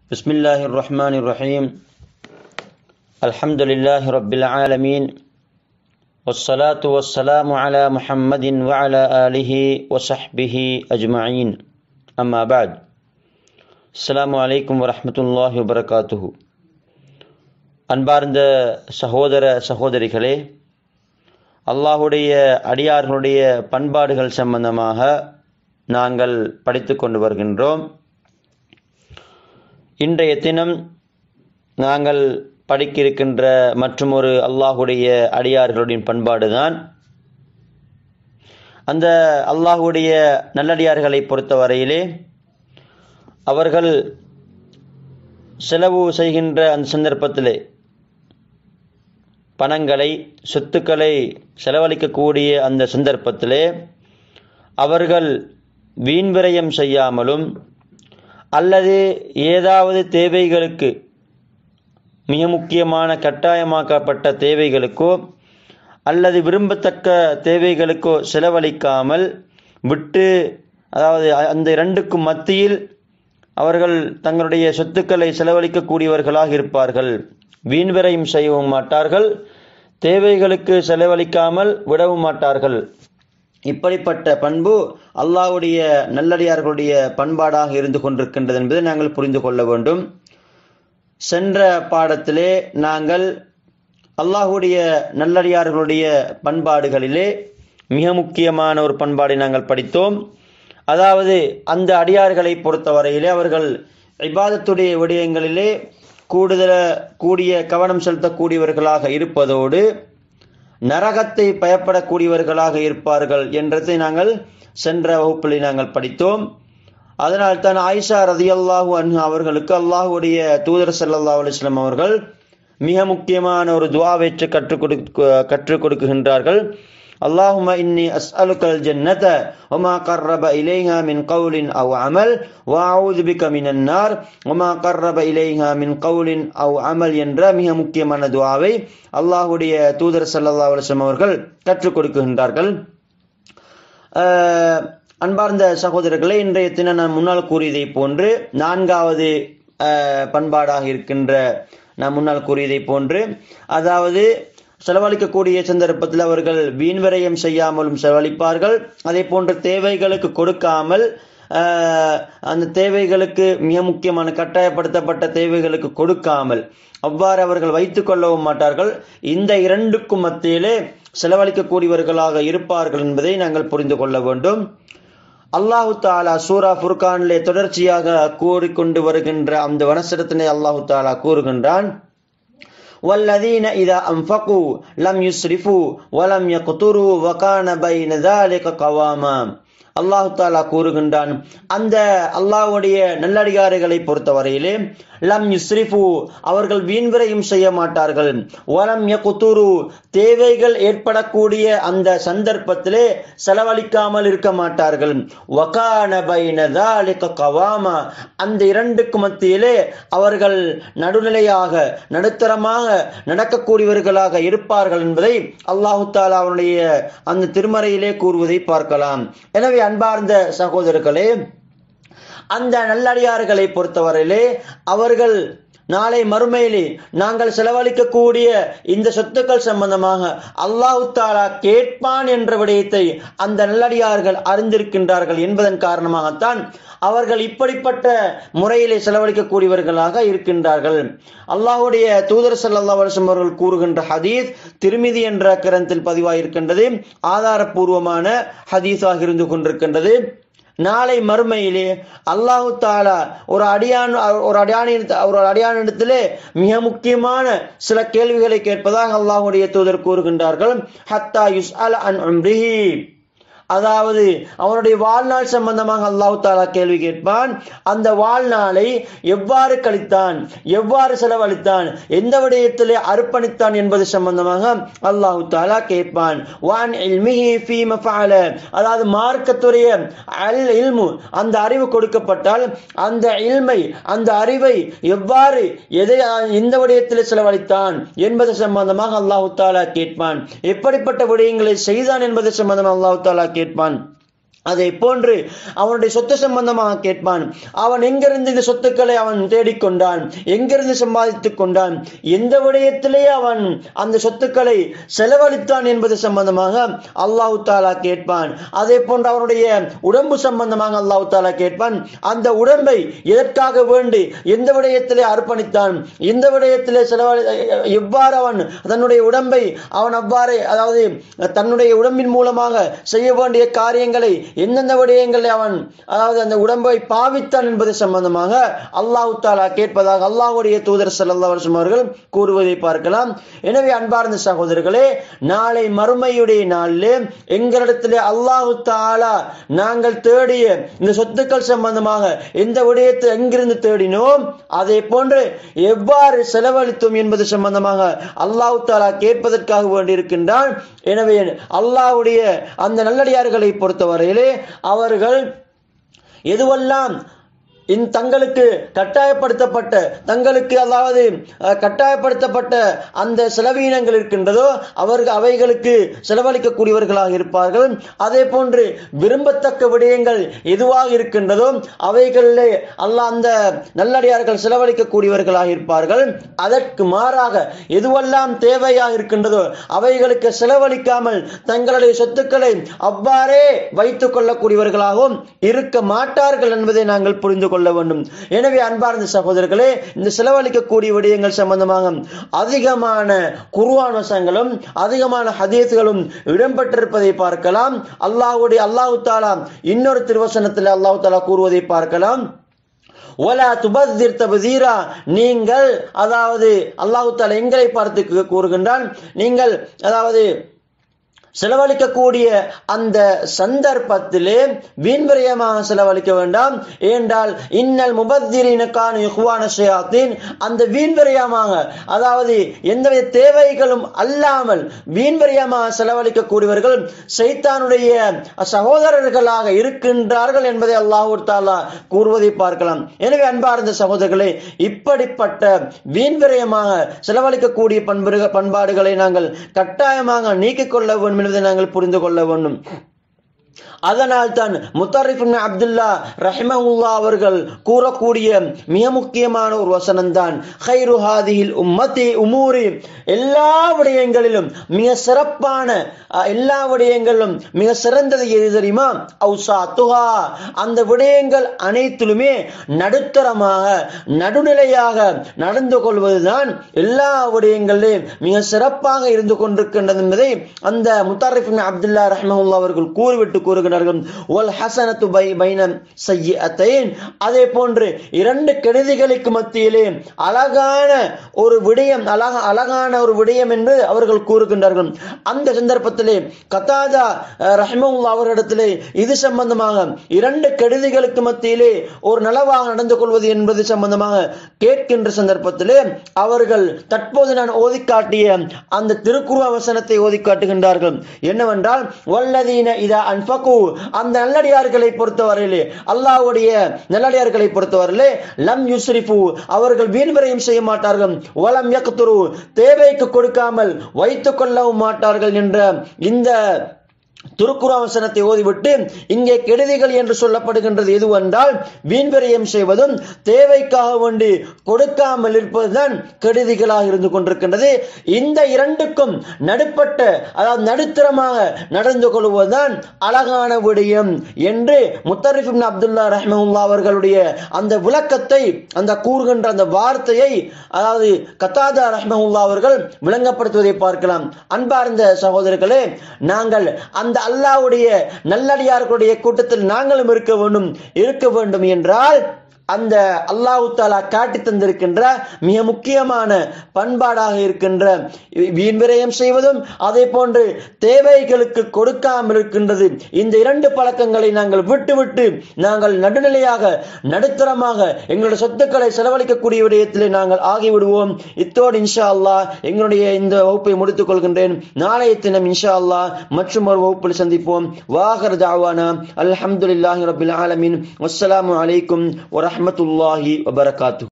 بسم الله الرحمن الرحيم الحمد لله رب العالمين والصلاة والسلام على محمد وعلى آله وصحبه أجمعين أما بعد السلام عليكم ورحمة الله وبركاته அன்பார்ந்த சகோதர சகோதரிகளே அல்லாஹுடைய அடியார்களுடைய பண்பாடுகள் சம்பந்தமாக நாங்கள் படித்து கொண்டு வருகின்றோம் இன்றைய தினம் நாங்கள் படிக்க இருக்கின்ற மற்றும் ஒரு அல்லாஹுடைய அடியார்களுடைய பண்பாடுதான் அந்த அல்லாஹுடைய நல்லடியார்களை பொறுத்தவரையிலே அவர்கள் செலவு செய்கின்ற அந்த சந்தர்ப்பத்திலே பணங்களை சொத்துக்களை செலவழிக்கக்கூடிய அந்த சந்தர்ப்பத்திலே அவர்கள் வீண்விரயம் செய்யாமலும் அல்லது ஏதாவது தேவைகளுக்கு மிக முக்கியமான கட்டாயமாக்கப்பட்ட தேவைகளுக்கோ அல்லது விரும்பத்தக்க தேவைகளுக்கோ செலவழிக்காமல் விட்டு அதாவது அந்த இரண்டுக்கும் மத்தியில் அவர்கள் தங்களுடைய சொத்துக்களை செலவழிக்கக்கூடியவர்களாக இருப்பார்கள் வீண்விரையும் செய்யவும் மாட்டார்கள் தேவைகளுக்கு செலவழிக்காமல் விடவும் மாட்டார்கள் இப்படிப்பட்ட பண்பு அல்லாஹ்வுடைய நல்லடியார்களுடைய பண்பாடாக இருந்து கொண்டிருக்கின்றது என்பதை நாங்கள் புரிந்து கொள்ள வேண்டும் சென்ற பாடத்திலே நாங்கள் அல்லாஹுடைய நல்லடியார்களுடைய பண்பாடுகளிலே மிக முக்கியமான ஒரு பண்பாடை நாங்கள் படித்தோம் அதாவது அந்த அடியார்களை பொறுத்தவரையிலே அவர்கள் இபாதத்துடைய விடயங்களிலே கூடுதல கூடிய கவனம் செலுத்தக்கூடியவர்களாக இருப்பதோடு நரகத்தை பயப்படக்கூடியவர்களாக இருப்பார்கள் என்றதை நாங்கள் சென்ற வகுப்பில் நாங்கள் படித்தோம் அதனால் தான் ஆயிஷா ரதி அல்லாஹூ அன்ஹு அவர்களுக்கு அல்லாஹுடைய தூதர் சல்லா அலிஸ்லாம் அவர்கள் மிக முக்கியமான ஒரு துவாவேற்று கற்றுக் கொடுக்க கற்றுக் கொடுக்குகின்றார்கள் اللهم إني أسألك الجنة وما قرب إليها من قول أو عمل وأعوذ بك من النار وما قرب إليها من قول أو عمل என்ற மிக முக்கியமான துவாவை அல்லாஹுடைய தூதர் சல்லா அலுவலம் அவர்கள் கற்றுக் கொடுக்கின்றார்கள் அன்பார்ந்த சகோதரர்களே இன்றைய தினம் நான் முன்னால் கூறியதை போன்று நான்காவது பண்பாடாக இருக்கின்ற நான் முன்னால் கூறியதை போன்று அதாவது செலவழிக்கக்கூடிய சந்தர்ப்பத்தில் அவர்கள் வீண்விரயம் செய்யாமலும் செலவழிப்பார்கள் அதே போன்று தேவைகளுக்கு கொடுக்காமல் அந்த தேவைகளுக்கு மிக முக்கியமான கட்டாயப்படுத்தப்பட்ட தேவைகளுக்கு கொடுக்காமல் அவ்வாறு அவர்கள் வைத்துக் கொள்ளவும் மாட்டார்கள் இந்த இரண்டுக்கும் மத்தியிலே செலவழிக்கக்கூடியவர்களாக இருப்பார்கள் என்பதை நாங்கள் புரிந்து கொள்ள வேண்டும் அல்லாஹு தாலா சூரா ஃபுர்கானிலே தொடர்ச்சியாக கூறிக்கொண்டு வருகின்ற அந்த வனசரத்தினை அல்லாஹு தாலா கூறுகின்றான் والذين إذا أنفقوا لم يسرفوا ولم يقتروا وكان بين ذلك قواما அல்லாஹு தாலா கூறுகின்றான் அந்த அல்லாஹுடைய நல்லடிகாரிகளை பொறுத்தவரையிலே லம் யுஸ்ரிஃபு அவர்கள் வீண்விரையும் செய்ய மாட்டார்கள் வலம் யகுத்துரு தேவைகள் ஏற்படக்கூடிய அந்த சந்தர்ப்பத்திலே செலவழிக்காமல் இருக்க மாட்டார்கள் வகான பைனதாலிக கவாமா அந்த இரண்டுக்கு மத்தியிலே அவர்கள் நடுநிலையாக நடுத்தரமாக நடக்கக்கூடியவர்களாக இருப்பார்கள் என்பதை அல்லாஹு தாலா அவனுடைய அந்த திருமறையிலே கூறுவதை பார்க்கலாம் எனவே அன்பார்ந்த சகோதரர்களே அந்த நல்லடியார்களை பொறுத்தவரையிலே அவர்கள் நாளை மறுமையிலே நாங்கள் செலவழிக்கக்கூடிய இந்த சொத்துக்கள் சம்பந்தமாக அல்லாஹு தாலா கேட்பான் என்ற விடயத்தை அந்த நல்லடியார்கள் அறிந்திருக்கின்றார்கள் என்பதன் காரணமாகத்தான் அவர்கள் இப்படிப்பட்ட முறையிலே செலவழிக்கக்கூடியவர்களாக இருக்கின்றார்கள் அல்லாஹுடைய தூதர் சல்லா வருஷம் அவர்கள் கூறுகின்ற ஹதீஸ் திருமிதி என்ற கிரந்தில் பதிவாயிருக்கின்றது ஆதாரபூர்வமான ஹதீஸாக இருந்து கொண்டிருக்கின்றது நாளை மறுமையிலே அல்லாஹு தாலா ஒரு அடியான் ஒரு அடியானின் ஒரு அடியானிடத்திலே மிக முக்கியமான சில கேள்விகளை கேட்பதாக அல்லாஹுடைய தூதர் கூறுகின்றார்கள் ஹத்தா யுஸ் அல் அன் அதாவது அவனுடைய வாழ்நாள் சம்பந்தமாக அல்லாஹு தாலா கேள்வி கேட்பான் அந்த வாழ்நாளை எவ்வாறு கழித்தான் எவ்வாறு செலவழித்தான் எந்த விடயத்திலே அர்ப்பணித்தான் என்பது சம்பந்தமாக அல்லாஹு தாலா கேட்பான் வான் அதாவது மார்க்கத்துடைய அல் இல்மு அந்த அறிவு கொடுக்கப்பட்டால் அந்த இல்மை அந்த அறிவை எவ்வாறு எதை எந்த விடயத்தில் செலவழித்தான் என்பது சம்பந்தமாக அல்லாஹு தாலா கேட்பான் எப்படிப்பட்ட விடயங்களை செய்தான் என்பது சம்பந்தமாக அல்லாஹு தாலா கேட்பான் அதை போன்று அவனுடைய சொத்து சம்பந்தமாக கேட்பான் அவன் எங்கிருந்து இந்த சொத்துக்களை அவன் தேடிக்கொண்டான் எங்கிருந்து சம்பாதித்துக் கொண்டான் எந்த விடயத்திலே அவன் அந்த சொத்துக்களை செலவழித்தான் என்பது சம்பந்தமாக அல்லாஹு தாலா கேட்பான் அதே போன்று அவனுடைய உடம்பு சம்பந்தமாக அல்லாஹு தாலா கேட்பான் அந்த உடம்பை எதற்காக வேண்டி எந்த விடயத்திலே அர்ப்பணித்தான் எந்த விடயத்திலே செலவழி எவ்வாறு அவன் தன்னுடைய உடம்பை அவன் அவ்வாறு அதாவது தன்னுடைய உடம்பின் மூலமாக செய்ய வேண்டிய காரியங்களை எந்தெந்த விடயங்களை அவன் அதாவது அந்த உடம்பை பாவித்தான் என்பது சம்பந்தமாக அல்லாஹு தாலா கேட்பதாக அல்லாஹுடைய தூதர் சல்லா வருஷம் அவர்கள் கூறுவதை பார்க்கலாம் எனவே அன்பார்ந்த சகோதரர்களே நாளை மறுமையுடைய நாளிலே எங்களிடத்திலே அல்லாஹு தாலா நாங்கள் தேடிய இந்த சொத்துக்கள் சம்பந்தமாக எந்த விடயத்தை எங்கிருந்து தேடினோம் அதே போன்று எவ்வாறு செலவழித்தோம் என்பது சம்பந்தமாக அல்லாஹு தாலா கேட்பதற்காக வேண்டியிருக்கின்றான் எனவே அல்லாஹ்வுடைய அந்த நல்லடியார்களை பொறுத்தவரையிலே அவர்கள் எதுவெல்லாம் இன் தங்களுக்கு கட்டாயப்படுத்தப்பட்ட தங்களுக்கு அதாவது அஹ், கட்டாயப்படுத்தப்பட்ட அந்த செலவீனங்கள் இருக்கின்றதோ அவர்கள் அவைகளுக்கு செலவழிக்கக்கூடியவர்களாக இருப்பார்கள் அதே போன்று விரும்பத்தக்க விடயங்கள் எதுவாக இருக்கின்றதோ அவைகளிலே அல்லாஹ் அந்த நல்லடியார்கள் செலவழிக்கக்கூடியவர்களாக இருப்பார்கள் அதற்கு மாறாக எதுவெல்லாம் தேவையாக இருக்கின்றதோ அவைகளுக்கு செலவழிக்காமல் தங்களுடைய சொத்துக்களை அவ்வாறே வைத்துக் கொள்ளக்கூடியவர்களாகவும் இருக்க மாட்டார்கள் என்பதை நாங்கள் புரிந்து கொள்ள வேண்டும் எனவே அன்பார்ந்த சகோதரர்களே இந்த செலவழிக்கக்கூடிய விடயங்கள் சம்பந்தமாக அதிகமான குர்ஆன் வசங்களும் அதிகமான ஹதீஸ்களும் இடம்பெற்றிருப்பதை பார்க்கலாம் அல்லாஹ்வுடைய அல்லாஹு தாலா இன்னொரு திருவசனத்தில் அல்லாஹு தாலா கூறுவதை பார்க்கலாம் ஒலா துபத்திர் தபதீரா நீங்கள் அதாவது அல்லாஹு தாலா எங்களை பார்த்து கூறுகின்றான் நீங்கள் அதாவது செலவழிக்கக்கூடிய அந்த சந்தர்ப்பத்திலே வீண்விரயமாக செலவழிக்க வேண்டாம் ஏண்டால் இன்னல் முபத்திரினுக்கான யுகுவான ஷயாத்தின் அந்த வீண்விரயமாக அதாவது எந்தவித தேவைகளும் அல்லாமல் வீண்விரயமாக செலவழிக்கக்கூடியவர்கள் சைத்தானுடைய சகோதரர்களாக இருக்கின்றார்கள் என்பதை அல்லாஹூ தாலா கூறுவதை பார்க்கலாம் எனவே அன்பார்ந்த சகோதரர்களே இப்படிப்பட்ட வீண்விரயமாக செலவழிக்கக்கூடிய பண்பு பண்பாடுகளை நாங்கள் கட்டாயமாக நீக்கிக் கொள்ள வேண்டும் என்பதை நாங்கள் புரிந்து கொள்ள வேண்டும் அதனால் தான் முத்தரிஃப் அப்துல்லா ரஹிமஹுல்லா அவர்கள் கூறக்கூடிய மிக முக்கியமான ஒரு வசனம் தான் ஹைரு ஹாதிஹில் உம்மத்தி உமூரி எல்லா விடயங்களிலும் மிக சிறப்பான அஹ், எல்லா விடயங்களிலும் மிக சிறந்தது எது தெரியுமா அவுசா துஹா அந்த விடயங்கள் அனைத்திலுமே நடுத்தரமாக நடுநிலையாக நடந்து கொள்வதுதான் எல்லா விடயங்களிலும் மிக சிறப்பாக இருந்து கொண்டிருக்கின்றது என்பதை அந்த முத்தரிஃப் அப்துல்லா ரஹ்மஹுல்லா அவர்கள் கூறிவிட்டு கூறுகிறார்கள் ஒல் ஹசனத்து பை பைன சையத்தைன் அதே போன்று இரண்டு கெடுதிகளுக்கு மத்தியிலே அழகான ஒரு விடயம் அழகா அழகான ஒரு விடயம் என்று அவர்கள் கூறுகின்றார்கள் அந்த சந்தர்ப்பத்திலே கத்தாதா ரஹ்மவுல்லா அவர்களிடத்திலே இது சம்பந்தமாக இரண்டு கெடுதிகளுக்கு மத்தியிலே ஒரு நலவாக நடந்து கொள்வது என்பது சம்பந்தமாக கேட்கின்ற சந்தர்ப்பத்திலே அவர்கள் தற்போது நான் ஓதி காட்டிய அந்த திருக்குரு வசனத்தை ஓதி காட்டுகின்றார்கள் என்னவென்றால் வல்லதீன இதா அன்பகு அந்த நல்லடியார்களை பொறுத்தவரையிலே அல்லாஹ்வுடைய நல்லடியார்களை பொறுத்தவரையிலே லம் யுஸ்ரிஃபு அவர்கள் வீண்விரயம் செய்ய மாட்டார்கள் வலம் யக்துரு தேவைக்கு கொடுக்காமல் வைத்துக் கொள்ளவும் மாட்டார்கள் என்ற இந்த திருக்குறாவசனத்தை ஓதிவிட்டு இங்கே கெடுதிகள் என்று சொல்லப்படுகின்றது எதுவென்றால் வீண்விரயம் செய்வதும் தேவைக்காக வேண்டி கொடுக்காமல் இருப்பதுதான் கெடுதிகளாக இருந்து கொண்டிருக்கின்றது இந்த இரண்டுக்கும் நடுப்பட்ட அதாவது நடுத்தரமாக நடந்து கொள்வதுதான் அழகான விடயம் என்று முத்தரிஃப் இப்னு அப்துல்லா ரஹ்மஹுல்லா அவர்களுடைய அந்த விளக்கத்தை அந்த கூறுகின்ற அந்த வார்த்தையை அதாவது கத்தாதா ரஹ்மஹுல்லா அவர்கள் விளங்கப்படுத்துவதை பார்க்கலாம் அன்பார்ந்த சகோதரர்களே நாங்கள் அந்த அல்லாஹ்வுடைய நல்லடியார்களுடைய கூட்டத்தில் நாங்களும் இருக்க வேண்டும் இருக்க வேண்டும் என்றால் அந்த அல்லாஹு தாலா காட்டி தந்திருக்கின்ற மிக முக்கியமான பண்பாடாக இருக்கின்ற வீண் விரயம் செய்வதும் அதே போன்று தேவைகளுக்கு கொடுக்காமல் இருக்கின்றது இந்த இரண்டு பழக்கங்களை நாங்கள் விட்டுவிட்டு நாங்கள் நடுநிலையாக நடுத்தரமாக எங்களுடைய சொத்துக்களை செலவழிக்கக்கூடிய விடயத்திலே நாங்கள் ஆகிவிடுவோம் இத்தோடு இன்ஷா அல்லாஹ் எங்களுடைய இந்த வகுப்பை முடித்துக் கொள்கின்றேன் நாளைய தினம் இன்ஷா அல்லாஹ் மற்றும் ஒரு வகுப்பில் சந்திப்போம் வாகர் தாவானா அல்ஹம்துலில்லாஹி ரபில் ஆலமின் வஸ்ஸலாமு அலைக்கும் வரஹ்மத்துல்லாஹி வபரகாத்து